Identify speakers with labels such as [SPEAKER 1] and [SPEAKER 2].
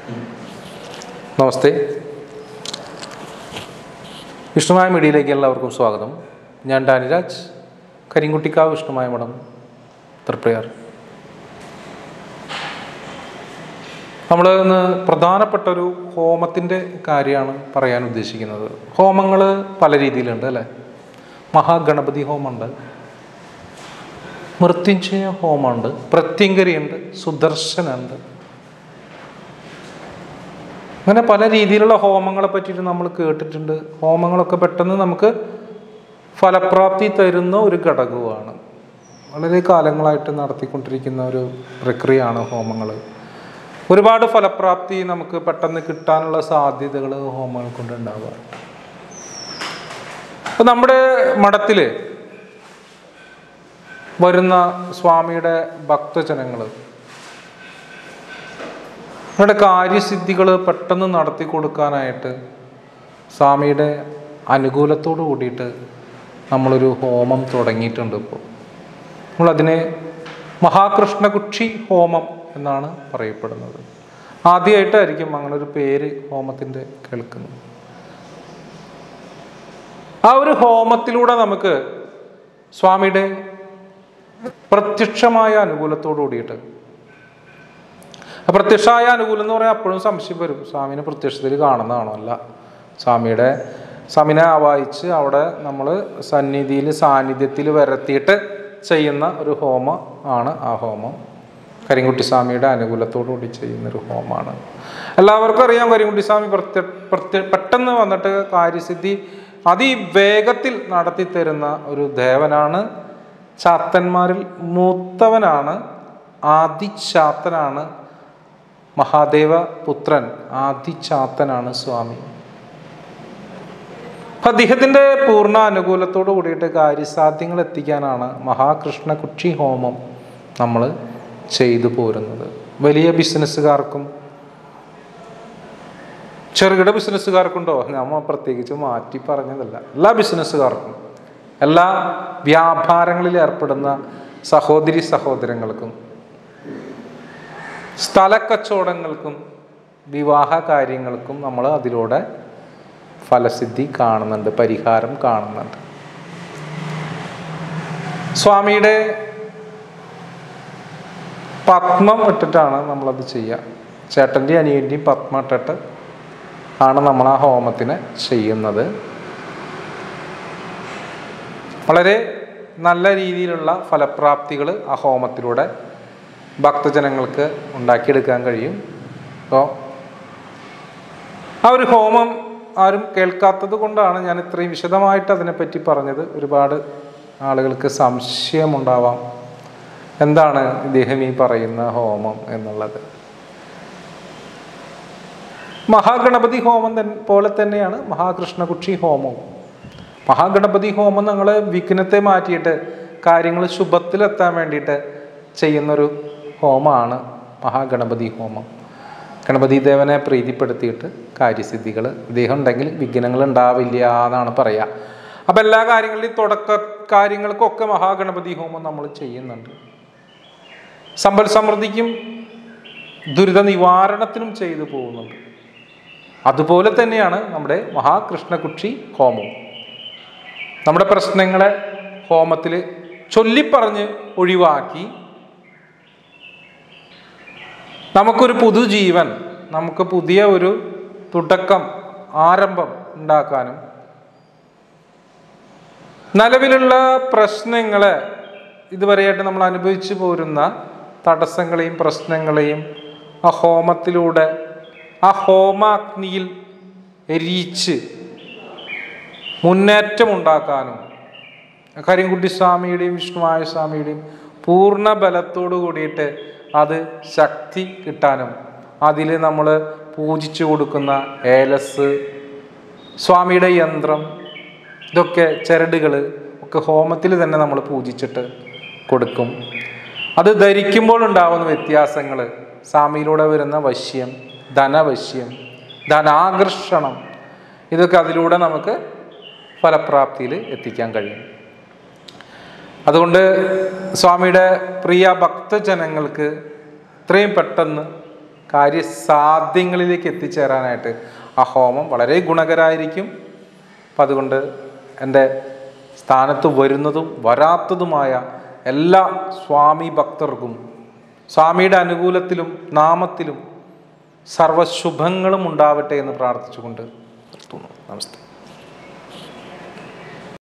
[SPEAKER 1] നമസ്തേ വിഷ്ണുമായ മീഡിയയിലേക്ക് എല്ലാവർക്കും സ്വാഗതം ഞാൻ ഡാനിരാജ് കരിങ്കുട്ടിക്കാവ് വിഷ്ണുമായ മഠം തൃപ്രയാർ നമ്മൾ ഇന്ന് പ്രധാനപ്പെട്ട ഒരു ഹോമത്തിൻ്റെ കാര്യമാണ് പറയാൻ ഉദ്ദേശിക്കുന്നത് ഹോമങ്ങൾ പല രീതിയിലുണ്ട് അല്ലേ മഹാഗണപതി ഹോമമുണ്ട് മൃത്യുഞ്ജയ ഹോമമുണ്ട് പ്രത്യങ്കരിയുണ്ട് സുദർശനുണ്ട് അങ്ങനെ പല രീതിയിലുള്ള ഹോമങ്ങളെ പറ്റിയിട്ട് നമ്മൾ കേട്ടിട്ടുണ്ട് ഹോമങ്ങളൊക്കെ പെട്ടെന്ന് നമുക്ക് ഫലപ്രാപ്തി തരുന്ന ഒരു ഘടകവുമാണ് വളരെ കാലങ്ങളായിട്ട് നടത്തിക്കൊണ്ടിരിക്കുന്ന ഒരു പ്രക്രിയയാണ് ഹോമങ്ങൾ ഒരുപാട് ഫലപ്രാപ്തി നമുക്ക് പെട്ടെന്ന് കിട്ടാനുള്ള സാധ്യതകൾ ഹോമങ്ങൾ കൊണ്ട് ഉണ്ടാവാറുണ്ട് അപ്പം നമ്മുടെ മഠത്തിൽ വരുന്ന സ്വാമിയുടെ ഭക്തജനങ്ങൾ അവരുടെ കാര്യസിദ്ധികൾ പെട്ടെന്ന് നടത്തി കൊടുക്കാനായിട്ട് സ്വാമിയുടെ അനുകൂലത്തോട് കൂടിയിട്ട് നമ്മളൊരു ഹോമം തുടങ്ങിയിട്ടുണ്ട് ഇപ്പോൾ നമ്മളതിനെ മഹാകൃഷ്ണകുക്ഷി ഹോമം എന്നാണ് പറയപ്പെടുന്നത് ആദ്യമായിട്ടായിരിക്കും അങ്ങനെ ഒരു പേര് ഹോമത്തിൻ്റെ കേൾക്കുന്നത് ആ ഒരു ഹോമത്തിലൂടെ നമുക്ക് സ്വാമിയുടെ പ്രത്യക്ഷമായ അനുകൂലത്തോടു കൂടിയിട്ട് ആ പ്രത്യക്ഷമായ അനുകൂലം എന്ന് പറയാൻ അപ്പോഴും സംശയം വരും സ്വാമിനെ പ്രത്യക്ഷത്തിൽ കാണുന്നതാണോ അല്ല സ്വാമിയുടെ സ്വാമിനെ ആവാഹിച്ച് അവിടെ നമ്മൾ സന്നിധിയിൽ സാന്നിധ്യത്തിൽ വരത്തിയിട്ട് ചെയ്യുന്ന ഒരു ഹോമം ആണ് ആ ഹോമം കരിങ്കുട്ടി സ്വാമിയുടെ അനുകൂലത്തോടു കൂടി ചെയ്യുന്ന ഒരു ഹോമമാണ് എല്ലാവർക്കും അറിയാം കരിങ്കുട്ടി സ്വാമി പ്രത്യ പ്രത്യ പെട്ടെന്ന് വന്നിട്ട് കാര്യസിദ്ധി അതിവേഗത്തിൽ നടത്തി തരുന്ന ഒരു ദേവനാണ് ചാത്തന്മാരിൽ മൂത്തവനാണ് ആദിചാത്തനാണ് മഹാദേവ പുത്രൻ ആദിചാത്തനാണ് സ്വാമി അപ്പൊ അദ്ദേഹത്തിന്റെ പൂർണ്ണ അനുകൂലത്തോട് കൂടിയിട്ട് കാര്യസാധ്യങ്ങൾ എത്തിക്കാനാണ് മഹാകൃഷ്ണ കുക്ഷി ഹോമം നമ്മൾ ചെയ്തു പോരുന്നത് വലിയ ബിസിനസ്സുകാർക്കും ചെറുകിട ബിസിനസ്സുകാർക്കുണ്ടോ നമ്മൾ പ്രത്യേകിച്ച് മാറ്റി പറഞ്ഞതല്ല എല്ലാ ബിസിനസ്സുകാർക്കും എല്ലാ വ്യാപാരങ്ങളിൽ ഏർപ്പെടുന്ന സഹോദരി സഹോദരങ്ങൾക്കും സ്ഥലക്കച്ചവടങ്ങൾക്കും വിവാഹ കാര്യങ്ങൾക്കും നമ്മൾ അതിലൂടെ ഫലസിദ്ധി കാണുന്നുണ്ട് പരിഹാരം കാണുന്നുണ്ട് സ്വാമിയുടെ പത്മം ഇട്ടിട്ടാണ് നമ്മളത് ചെയ്യുക ചേട്ടൻ്റെയും അനിയൻ്റെയും പത്മം ഇട്ടിട്ട് ആണ് നമ്മൾ ആ ഹോമത്തിന് ചെയ്യുന്നത് വളരെ നല്ല രീതിയിലുള്ള ഫലപ്രാപ്തികൾ ആ ഹോമത്തിലൂടെ ഭക്തജനങ്ങൾക്ക് ഉണ്ടാക്കിയെടുക്കാൻ കഴിയും അപ്പോൾ ആ ഒരു ഹോമം ആരും കേൾക്കാത്തത് കൊണ്ടാണ് ഞാൻ ഇത്രയും വിശദമായിട്ട് അതിനെപ്പറ്റി പറഞ്ഞത് ഒരുപാട് ആളുകൾക്ക് സംശയമുണ്ടാവാം എന്താണ് ഇദ്ദേഹം ഈ പറയുന്ന ഹോമം എന്നുള്ളത് മഹാഗണപതി ഹോമം തൻ- പോലെ തന്നെയാണ് മഹാകൃഷ്ണകുക്ഷി ഹോമവും മഹാഗണപതി ഹോമം ഞങ്ങൾ വിഘ്നത്തെ മാറ്റിയിട്ട് കാര്യങ്ങൾ ശുഭത്തിലെത്താൻ വേണ്ടിയിട്ട് ചെയ്യുന്നൊരു ഹോമമാണ് മഹാഗണപതി ഹോമം ഗണപതി ദേവനെ പ്രീതിപ്പെടുത്തിയിട്ട് കാര്യസിദ്ധികൾ ഇദ്ദേഹം ഉണ്ടെങ്കിൽ വിഘ്നങ്ങൾ ഉണ്ടാവില്ല എന്നാണ് പറയുക അപ്പം എല്ലാ കാര്യങ്ങളിലും തുടക്ക കാര്യങ്ങൾക്കൊക്കെ മഹാഗണപതി ഹോമം നമ്മൾ ചെയ്യുന്നുണ്ട് സമ്പൽ സമൃദ്ധിക്കും ദുരിത നിവാരണത്തിനും ചെയ്തു പോകുന്നുണ്ട് അതുപോലെ തന്നെയാണ് നമ്മുടെ മഹാകൃഷ്ണകുക്ഷി ഹോമം നമ്മുടെ പ്രശ്നങ്ങളെ ഹോമത്തിൽ ചൊല്ലിപ്പറഞ്ഞ് ഒഴിവാക്കി നമുക്കൊരു പുതുജീവൻ നമുക്ക് പുതിയ ഒരു തുടക്കം ആരംഭം ഉണ്ടാക്കാനും നിലവിലുള്ള പ്രശ്നങ്ങളെ ഇതുവരെയായിട്ട് നമ്മൾ അനുഭവിച്ചു പോരുന്ന തടസ്സങ്ങളെയും പ്രശ്നങ്ങളെയും ആ ഹോമത്തിലൂടെ ആ ഹോമാഗ്നിയിൽ എരിയിച്ച് മുന്നേറ്റം ഉണ്ടാക്കാനും കരിങ്കുട്ടി സ്വാമിയുടെയും വിഷ്ണുവായ സ്വാമിയുടെയും പൂർണ്ണ ബലത്തോടു കൂടിയിട്ട് അത് ശക്തി കിട്ടാനും അതിൽ നമ്മൾ പൂജിച്ചു കൊടുക്കുന്ന ഏലസ് സ്വാമിയുടെ യന്ത്രം ഇതൊക്കെ ചരടുകൾ ഒക്കെ ഹോമത്തിൽ തന്നെ നമ്മൾ പൂജിച്ചിട്ട് കൊടുക്കും അത് ധരിക്കുമ്പോൾ ഉണ്ടാവുന്ന വ്യത്യാസങ്ങൾ സ്വാമിയിലൂടെ വരുന്ന വശ്യം ധനവശ്യം ധനാകർഷണം ഇതൊക്കെ അതിലൂടെ നമുക്ക് ഫലപ്രാപ്തിയിൽ എത്തിക്കാൻ കഴിയും അതുകൊണ്ട് സ്വാമിയുടെ പ്രിയ ഭക്തജനങ്ങൾക്ക് ഇത്രയും പെട്ടെന്ന് കാര്യസാധ്യങ്ങളിലേക്ക് എത്തിച്ചേരാനായിട്ട് ആ ഹോമം വളരെ ഗുണകരമായിരിക്കും അപ്പം അതുകൊണ്ട് എൻ്റെ സ്ഥാനത്ത് വരുന്നതും വരാത്തതുമായ എല്ലാ സ്വാമി ഭക്തർക്കും സ്വാമിയുടെ അനുകൂലത്തിലും നാമത്തിലും സർവശുഭങ്ങളും ഉണ്ടാവട്ടെ എന്ന് പ്രാർത്ഥിച്ചുകൊണ്ട് നിർത്തുന്നു നമസ്തേ